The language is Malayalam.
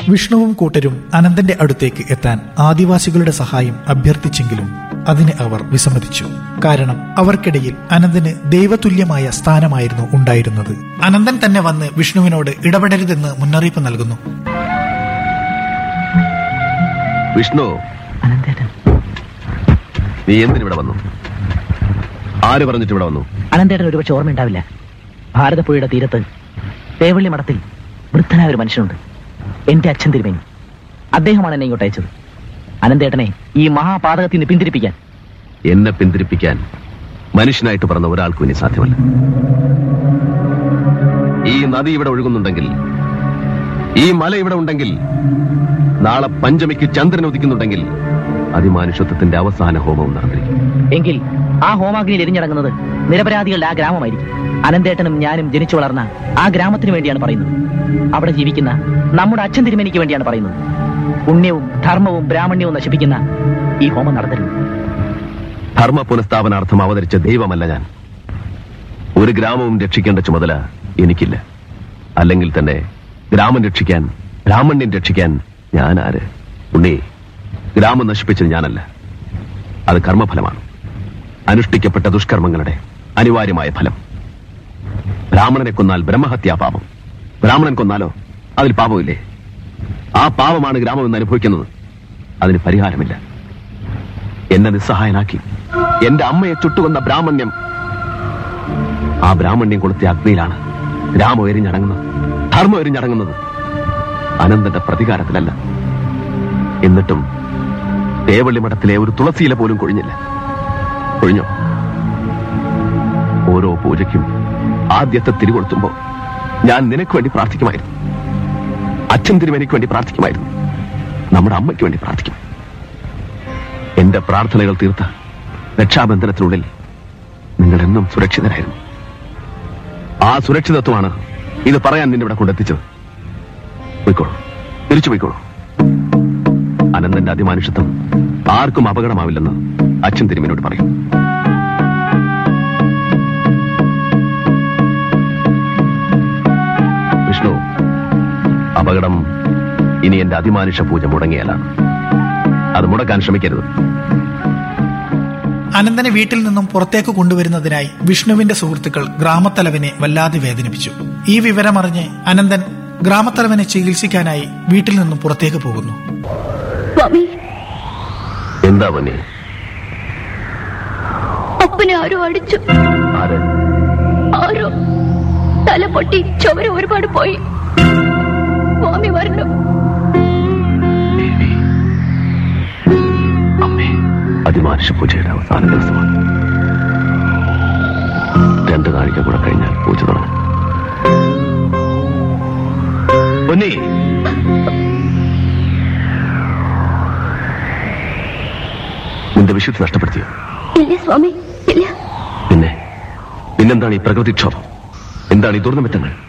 വിഷ്ണുവും കൂട്ടരും അനന്തന്റെ അടുത്തേക്ക് എത്താൻ ആദിവാസികളുടെ സഹായം അഭ്യർത്ഥിച്ചെങ്കിലും അതിന് അവർ വിസമ്മതിച്ചു കാരണം അവർക്കിടയിൽ അനന്തന് ദൈവതുല്യമായ സ്ഥാനമായിരുന്നു ഉണ്ടായിരുന്നത് അനന്തൻ തന്നെ വന്ന് വിഷ്ണുവിനോട് ഇടപെടരുതെന്ന് മുന്നറിയിപ്പ് നൽകുന്നു വിഷ്ണു അനന്തേട്ടൻ നീ എന്തിനിവിടെ വന്നു ആര് പറഞ്ഞിട്ട് ഇവിടെ വന്നു അനന്തേട്ടൻ ഒരുപക്ഷെ ഓർമ്മയുണ്ടാവില്ല ഭാരതപ്പുഴയുടെ തീരത്ത് തേവള്ളി മഠത്തിൽ വൃദ്ധനായ ഒരു മനുഷ്യനുണ്ട് എന്റെ അച്ഛൻ തിരുമേനി അദ്ദേഹമാണ് എന്നെ ഇങ്ങോട്ട് അയച്ചത് അനന്തേട്ടനെ ഈ മഹാപാതകത്തിൽ നിന്ന് പിന്തിരിപ്പിക്കാൻ എന്നെ പിന്തിരിപ്പിക്കാൻ മനുഷ്യനായിട്ട് പറഞ്ഞ ഒരാൾക്കും ഇനി സാധ്യമല്ല ഈ നദി ഇവിടെ ഒഴുകുന്നുണ്ടെങ്കിൽ ഈ മല ഇവിടെ ഉണ്ടെങ്കിൽ നാളെ പഞ്ചമിക്ക് ചന്ദ്രൻ ഉദിക്കുന്നുണ്ടെങ്കിൽ അതിമാനുഷത്വത്തിന്റെ അവസാന ഹോമവും നടന്നിരിക്കും എങ്കിൽ ആ ഹോമാഗ്നിയിൽ എരിഞ്ഞടങ്ങുന്നത് നിരപരാധികളുടെ ആ ഗ്രാമമായിരിക്കും അനന്തേട്ടനും ഞാനും ജനിച്ചു വളർന്ന ആ ഗ്രാമത്തിന് വേണ്ടിയാണ് പറയുന്നത് അവിടെ ജീവിക്കുന്ന നമ്മുടെ അച്ഛൻ തിരുമേനിക്ക് വേണ്ടിയാണ് പറയുന്നത് പുണ്യവും ധർമ്മവും ബ്രാഹ്മണ്യവും നശിപ്പിക്കുന്ന ഈ ഹോമം നടത്തരുത് ധർമ്മ പുനഃസ്ഥാപനാർത്ഥം അവതരിച്ച ദൈവമല്ല ഞാൻ ഒരു ഗ്രാമവും രക്ഷിക്കേണ്ട ചുമതല എനിക്കില്ല അല്ലെങ്കിൽ തന്നെ ഗ്രാമം രക്ഷിക്കാൻ ബ്രാഹ്മണ്യം രക്ഷിക്കാൻ ഞാൻ ആര് ഉണ്ണി ഗ്രാമം നശിപ്പിച്ചത് ഞാനല്ല അത് കർമ്മഫലമാണ് അനുഷ്ഠിക്കപ്പെട്ട ദുഷ്കർമ്മങ്ങളുടെ അനിവാര്യമായ ഫലം ബ്രാഹ്മണനെ കൊന്നാൽ ബ്രഹ്മഹത്യാ പാപം ബ്രാഹ്മണൻ കൊന്നാലോ അതിൽ പാപമില്ലേ ആ പാപമാണ് ഗ്രാമം എന്ന് അനുഭവിക്കുന്നത് അതിന് പരിഹാരമില്ല എന്നെ നിസ്സഹായനാക്കി എന്റെ അമ്മയെ ചുട്ടുകൊന്ന ബ്രാഹ്മണ്യം ആ ബ്രാഹ്മണ്യം കൊളുത്തിയ അഗ്നിയിലാണ് രാമം എരിഞ്ഞടങ്ങുന്നത് ധർമ്മം എരിഞ്ഞടങ്ങുന്നത് അനന്തന്റെ പ്രതികാരത്തിലല്ല എന്നിട്ടും തേവള്ളി മഠത്തിലെ ഒരു തുളസിയില പോലും കൊഴിഞ്ഞില്ല കൊഴിഞ്ഞോ ഓരോ പൂജയ്ക്കും ആദ്യത്തെ തിരികൊളുത്തുമ്പോ ഞാൻ നിനക്ക് വേണ്ടി പ്രാർത്ഥിക്കുമായിരുന്നു അച്ഛൻ തിരുമേനിക്ക് വേണ്ടി പ്രാർത്ഥിക്കുമായിരുന്നു നമ്മുടെ അമ്മയ്ക്ക് വേണ്ടി പ്രാർത്ഥിക്കും എന്റെ പ്രാർത്ഥനകൾ തീർത്ത രക്ഷാബന്ധനത്തിനുള്ളിൽ നിങ്ങൾ എന്നും സുരക്ഷിതരായിരുന്നു ആ സുരക്ഷിതത്വമാണ് ഇത് പറയാൻ നിന്നെ ഇവിടെ കൊണ്ടെത്തിച്ചത് പോയിക്കോളൂ തിരിച്ചു പോയിക്കോളൂ അനന്തന്റെ അതിമാനുഷത്വം ആർക്കും അപകടമാവില്ലെന്ന് അച്ഛൻ തിരുമേനോട് പറയും വിഷ്ണു അപകടം ഇനി എന്റെ അതിമാനുഷ പൂജ മുടങ്ങിയല്ല അത് മുടക്കാൻ ശ്രമിക്കരുത് അനന്തനെ വീട്ടിൽ നിന്നും പുറത്തേക്ക് കൊണ്ടുവരുന്നതിനായി വിഷ്ണുവിന്റെ സുഹൃത്തുക്കൾ ഗ്രാമത്തലവനെ വല്ലാതെ വേദനിപ്പിച്ചു ഈ വിവരമറിഞ്ഞ് അനന്തൻ ഗ്രാമത്തലവനെ ചികിത്സിക്കാനായി വീട്ടിൽ നിന്നും പുറത്തേക്ക് പോകുന്നു സ്വാമി എന്താ പൊന്നെ അപ്പനെ ആരോ അടിച്ചു ആര് ആരോ തല പൊട്ടി ചുവര ഒരുപാട് പോയി സ്വാമി വരണു ദേവി അമ്മേ അതിമാനുഷ പൂജയുടെ അവസാന ദിവസമാണ് രണ്ട് നാഴിക കൂടെ കഴിഞ്ഞാൽ പൂജ തുടങ്ങും പൊന്നി നിന്റെ വിശുദ്ധി നഷ്ടപ്പെടുത്തിയോ ഇല്ല സ്വാമി ഇല്ല പിന്നെ പിന്നെന്താണ് ഈ പ്രകൃതിക്ഷോഭം എന്താണ് ഈ ദുർനിമിത്തങ്ങൾ